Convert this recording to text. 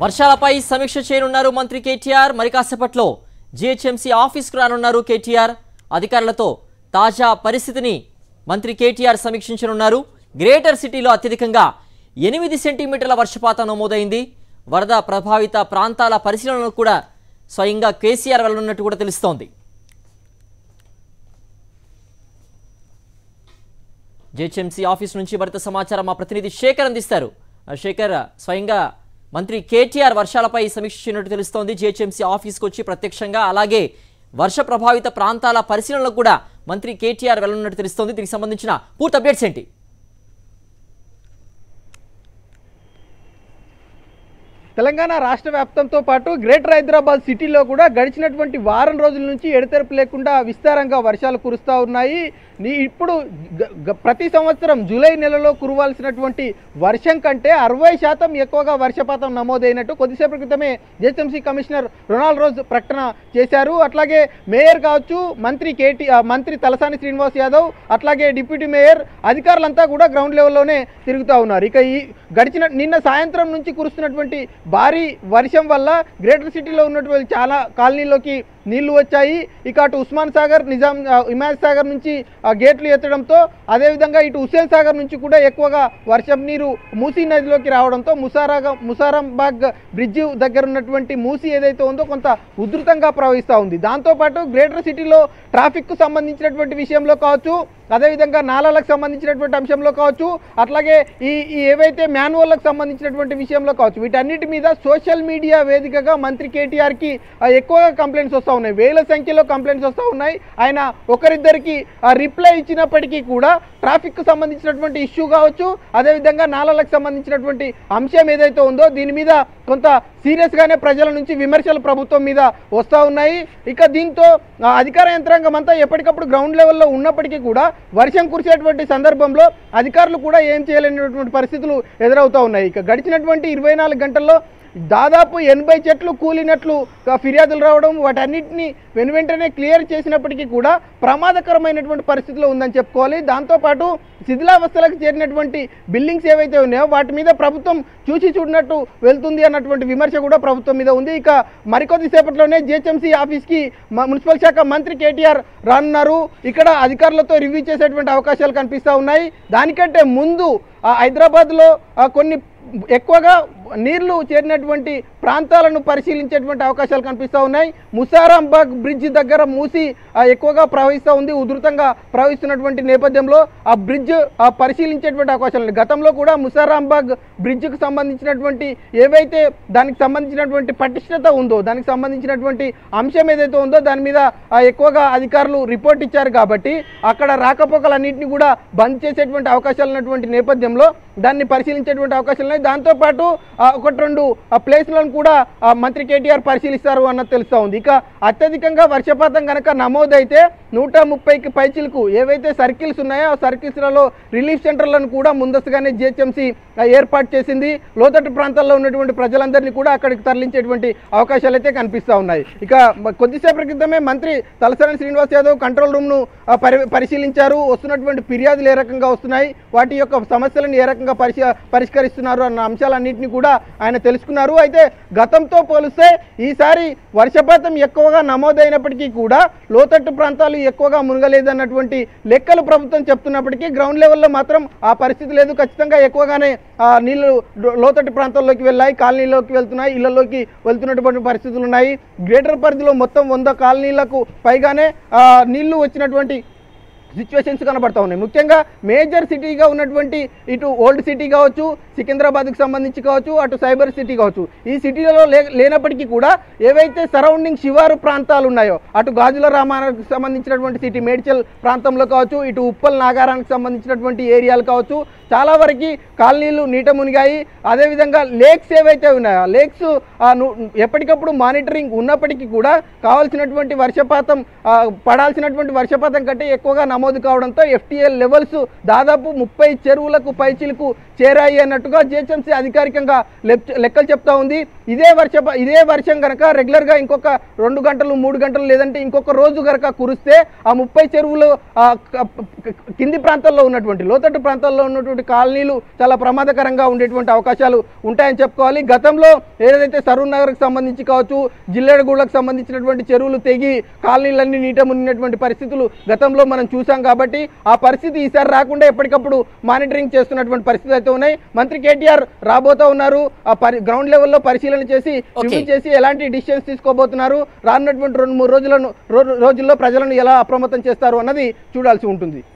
వర్షాలపై సమీక్ష చేయనున్నారు మంత్రి కేటీఆర్ మరి కాసేపట్లో జీహెచ్ఎంసీ ఆఫీస్కు రానున్నారు కేటీఆర్ అధికారులతో తాజా పరిస్థితిని మంత్రి కేటీఆర్ సమీక్షించనున్నారు గ్రేటర్ సిటీలో అత్యధికంగా ఎనిమిది సెంటీమీటర్ల వర్షపాతం నమోదైంది వరద ప్రభావిత ప్రాంతాల పరిశీలనకు కూడా స్వయంగా కేసీఆర్ వెళ్ళనున్నట్టు కూడా తెలుస్తోంది జేహెచ్ఎంసీ ఆఫీస్ నుంచి మరింత సమాచారం మా ప్రతినిధి శేఖర్ అందిస్తారు ఆ శేఖర్ స్వయంగా మంత్రి కేటీఆర్ వర్షాలపై సమీక్షించినట్టు తెలుస్తోంది జేహెచ్ఎంసీ ఆఫీస్కి వచ్చి ప్రత్యక్షంగా అలాగే వర్ష ప్రభావిత ప్రాంతాల పరిశీలనలకు కూడా మంత్రి కేటీఆర్ వెళ్ళనున్నట్టు తెలుస్తోంది దీనికి సంబంధించిన పూర్తి అప్డేట్స్ ఏంటి తెలంగాణ రాష్ట్ర వ్యాప్తంతో పాటు గ్రేటర్ హైదరాబాద్ సిటీలో కూడా గడిచినటువంటి వారం రోజుల నుంచి ఎడతెరపు లేకుండా విస్తారంగా వర్షాలు కురుస్తూ ఉన్నాయి నీ ఇప్పుడు గ- గ- ప్రతి సంవత్సరం జూలై నెలలో కురవాల్సినటువంటి వర్షం కంటే అరవై శాతం ఎక్కువగా వర్షపాతం నమోదైనట్టు కొద్దిసేపటి క్రితమే జిహెచ్ఎంసీ కమిషనర్ రొనాల్డ్ రోజ్ ప్రకటన చేశారు అట్లాగే మేయర్ కావచ్చు మంత్రి కేటీ ఆ, మంత్రి తలసాని శ్రీనివాస్ యాదవ్ అట్లాగే డిప్యూటీ మేయర్ అధికారులంతా కూడా గ్రౌండ్ లెవెల్లోనే తిరుగుతూ ఉన్నారు ఇక ఈ గడిచిన నిన్న సాయంత్రం నుంచి కురుస్తున్నటువంటి భారీ వర్షం వల్ల గ్రేటర్ సిటీలో ఉన్నటువంటి చాలా కాలనీలోకి నీళ్లు వచ్చాయి ఇక అటు ఉస్మాన్ సాగర్ నిజాం ఆ, హిమాయత్ సాగర్ నుంచి ఆ గేట్లు ఎత్తడంతో అదేవిధంగా ఇటు హుస్సేన్ సాగర్ నుంచి కూడా ఎక్కువగా వర్షం నీరు మూసీ నదిలోకి రావడంతో ముసారాగా ముసారాంబాగ్ బ్రిడ్జి దగ్గర ఉన్నటువంటి మూసీ ఏదైతే ఉందో కొంత ఉధృతంగా ప్రవహిస్తూ ఉంది దాంతోపాటు గ్రేటర్ సిటీలో ట్రాఫిక్కు సంబంధించినటువంటి విషయంలో కావచ్చు అదేవిధంగా నాలాలకు సంబంధించినటువంటి అంశంలో కావచ్చు అట్లాగే ఈ ఈ ఏవైతే మాన్యువల్లకు సంబంధించినటువంటి విషయంలో కావచ్చు వీటన్నిటి మీద సోషల్ మీడియా వేదికగా మంత్రి కేటీఆర్కి ఆ, ఎక్కువగా కంప్లైంట్స్ వస్తూ ఉన్నాయి వేల సంఖ్యలో కంప్లైంట్స్ వస్తూ ఉన్నాయి ఆయన ఒకరిద్దరికి రిప్లై ఇచ్చినప్పటికీ కూడా ట్రాఫిక్కు సంబంధించినటువంటి ఇష్యూ కావచ్చు అదేవిధంగా నాలాలకు సంబంధించినటువంటి అంశం ఏదైతే ఉందో దీని మీద కొంత సీరియస్గానే ప్రజల నుంచి విమర్శలు ప్రభుత్వం మీద వస్తూ ఉన్నాయి ఇక దీంతో ఆ, అధికార యంత్రాంగం అంతా ఎప్పటికప్పుడు గ్రౌండ్ లెవెల్లో ఉన్నప్పటికీ కూడా వర్షం కురిసేటువంటి సందర్భంలో అధికారులు కూడా ఏం చేయలేనటువంటి పరిస్థితులు ఎదురవుతూ ఉన్నాయి ఇక గడిచినటువంటి ఇరవై నాలుగు గంటల్లో దాదాపు ఎనభై చెట్లు కూలినట్లు ఆ, ఫిర్యాదులు రావడం వాటన్నిటిని వెను వెంటనే క్లియర్ చేసినప్పటికీ కూడా ప్రమాదకరమైనటువంటి పరిస్థితిలో ఉందని చెప్పుకోవాలి దాంతోపాటు శిథిలావస్థలకు చేరినటువంటి బిల్డింగ్స్ ఏవైతే ఉన్నాయో వాటి మీద ప్రభుత్వం చూసి చూడనట్టు వెళ్తుంది అన్నటువంటి విమర్శ కూడా ప్రభుత్వం మీద ఉంది ఇక మరికొద్ది సేపట్లోనే జిహెచ్ఎంసీ ఆఫీస్కి మ- మున్సిపల్ శాఖ మంత్రి కేటీఆర్ రానున్నారు ఇక్కడ అధికారులతో రివ్యూ చేసేటువంటి అవకాశాలు కనిపిస్తూ ఉన్నాయి దానికంటే ముందు ఆ హైదరాబాద్లో ఆ కొన్ని ఎక్కువగా నీళ్లు చేరినటువంటి ప్రాంతాలను పరిశీలించేటువంటి అవకాశాలు కనిపిస్తూ ఉన్నాయి ముసారాంబాగ్ బ్రిడ్జ్ దగ్గర మూసి ఆ, ఎక్కువగా ప్రవహిస్తూ ఉంది ఉధృతంగా ప్రవహిస్తున్నటువంటి నేపథ్యంలో ఆ బ్రిడ్జ్ ఆ, పరిశీలించేటువంటి అవకాశాలు ఉన్నాయి గతంలో కూడా ముసారాంబాగ్ బ్రిడ్జ్కు సంబంధించినటువంటి ఏవైతే దానికి సంబంధించినటువంటి పటిష్టత ఉందో దానికి సంబంధించినటువంటి అంశం ఏదైతే ఉందో దాని మీద ఆ, ఎక్కువగా అధికారులు రిపోర్ట్ ఇచ్చారు కాబట్టి అక్కడ రాకపోకలన్నింటినీ కూడా బంద్ చేసేటువంటి అవకాశాలు ఉన్నటువంటి నేపథ్యంలో దాన్ని పరిశీలించేటువంటి అవకాశాలు ఉన్నాయి దాంతోపాటు ఆ, ఒకటి రెండు ఆ ప్లేస్లను కూడా ఆ, మంత్రి కేటీఆర్ పరిశీలిస్తారు అన్నది తెలుస్తూ ఉంది ఇక అత్యధికంగా వర్షపాతం కనుక నమోదైతే నూట ముప్పైకి పైచిలకు ఏవైతే సర్కిల్స్ ఉన్నాయో ఆ సర్కిల్స్లలో రిలీఫ్ సెంటర్లను కూడా ముందస్తుగానే జిహెచ్ఎంసీ ఏర్పాటు చేసింది లోతట్టు ప్రాంతాల్లో ఉన్నటువంటి ప్రజలందరినీ కూడా అక్కడికి తరలించేటువంటి అవకాశాలు అయితే కనిపిస్తూ ఉన్నాయి ఇక మ- కొద్దిసేపటి క్రితమే మంత్రి తలసాని శ్రీనివాస్ యాదవ్ కంట్రోల్ రూమ్ను ఆ, పరి పరిశీలించారు వస్తున్నటువంటి ఫిర్యాదులు ఏ రకంగా వస్తున్నాయి వాటి యొక్క సమస్యలను ఏ రకంగా పరిశీ పరిష్కరిస్తున్నారు అన్న అంశాలన్నింటినీ కూడా ఆయన తెలుసుకున్నారు అయితే గతంతో పోలిస్తే ఈసారి వర్షపాతం ఎక్కువగా నమోదైనప్పటికీ కూడా లోతట్టు ప్రాంతాలు ఎక్కువగా మునగలేదన్నటువంటి లెక్కలు ప్రభుత్వం చెప్తున్నప్పటికీ గ్రౌండ్ లెవెల్లో మాత్రం ఆ పరిస్థితి లేదు ఖచ్చితంగా ఎక్కువగానే ఆ, నీళ్లు లో- లోతట్టు ప్రాంతాల్లోకి వెళ్ళాయి కాలనీలోకి వెళ్తున్నాయి ఇళ్లలోకి వెళ్తున్నటువంటి పరిస్థితులు ఉన్నాయి గ్రేటర్ పరిధిలో మొత్తం వంద కాలనీలకు పైగానే ఆ, నీళ్లు వచ్చినటువంటి సిచ్యువేషన్స్ కనబడతా ఉన్నాయి ముఖ్యంగా మేజర్ సిటీగా ఉన్నటువంటి ఇటు ఓల్డ్ సిటీ కావచ్చు సికింద్రాబాద్కి సంబంధించి కావచ్చు అటు సైబర్ సిటీ కావచ్చు ఈ సిటీలలో లే లేనప్పటికీ కూడా ఏవైతే సరౌండింగ్ శివారు ప్రాంతాలు ఉన్నాయో అటు గాజుల రామానికి సంబంధించినటువంటి సిటీ మేడ్చల్ ప్రాంతంలో కావచ్చు ఇటు ఉప్పల్ నాగారానికి సంబంధించినటువంటి ఏరియాలు కావచ్చు చాలా వరకు కాలనీలు నీట మునిగాయి అదేవిధంగా లేక్స్ ఏవైతే ఉన్నాయో ఆ లేక్స్ ఆ, ను- ఎప్పటికప్పుడు మానిటరింగ్ ఉన్నప్పటికీ కూడా కావాల్సినటువంటి వర్షపాతం ఆ, పడాల్సినటువంటి వర్షపాతం కంటే ఎక్కువగా నమోదు నమోదు కావడంతో ఎఫ్టీఎల్ లెవెల్స్ దాదాపు ముప్పై చెరువులకు పైచిలకు చేరాయి అన్నట్టుగా జిహెచ్ఎంసీ అధికారికంగా లెప్- లెక్కలు చెప్తా ఉంది ఇదే వర్ష ఇదే వర్షం కనుక రెగ్యులర్గా ఇంకొక రెండు గంటలు మూడు గంటలు లేదంటే ఇంకొక రోజు కనుక కురిస్తే ఆ ముప్పై చెరువులు ఆ, క- క- కింది ప్రాంతాల్లో ఉన్నటువంటి లోతట్టు ప్రాంతాల్లో ఉన్నటువంటి కాలనీలు చాలా ప్రమాదకరంగా ఉండేటువంటి అవకాశాలు ఉంటాయని చెప్పుకోవాలి గతంలో ఏదైతే సరూర్ నగర్కి సంబంధించి కావచ్చు జిల్లెడగూడకు సంబంధించినటువంటి చెరువులు తెగి కాలనీలన్నీ నీట మునిగినటువంటి పరిస్థితులు గతంలో మనం చూసాం కాబట్టి ఆ పరిస్థితి ఈసారి రాకుండా ఎప్పటికప్పుడు మానిటరింగ్ చేస్తున్నటువంటి పరిస్థితులు అయితే ఉన్నాయి మంత్రి కేటీఆర్ రాబోతూ ఉన్నారు ఆ పరి గ్రౌండ్ లెవెల్లో పరిశీలన చేసి Okay. రివ్యూ చేసి ఎలాంటి డిసిషన్స్ తీసుకోబోతున్నారు రానున్నటువంటి రెండు మూడు రోజులను రో- రోజుల్లో ప్రజలను ఎలా అప్రమత్తం చేస్తారు అన్నది చూడాల్సి ఉంటుంది